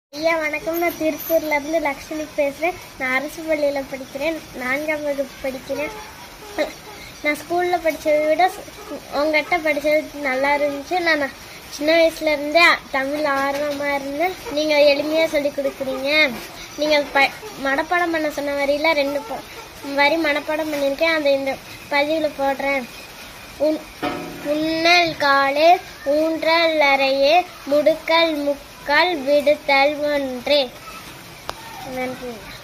ஐயா வணக்கம் நான் திருப்பூர்ல இருந்து லக்ஷ்மி பேசுறேன் நான் அரசு பள்ளியில படிக்கிறேன் நான்காம் வகுப்பு படிக்கிறேன் நான் ஸ்கூல்ல படிச்சதை விட உங்ககிட்ட படிச்சது நல்லா இருந்துச்சு நான் சின்ன வயசுல இருந்தே தமிழ் ஆர்வமா இருந்தேன் நீங்க எளிமையா சொல்லி கொடுக்குறீங்க நீங்க ப மனப்பாடம் பண்ண சொன்ன வரியில ரெண்டு ப- வரி மனப்பாடம் பண்ணியிருக்கேன் அதை இந்த பதிவில் போடுறேன் உன் உன்னல் காலே ஊன்றல் அறையே முடுக்கல் முக்கால் விடுத்தல் ஒன்றே நன்றி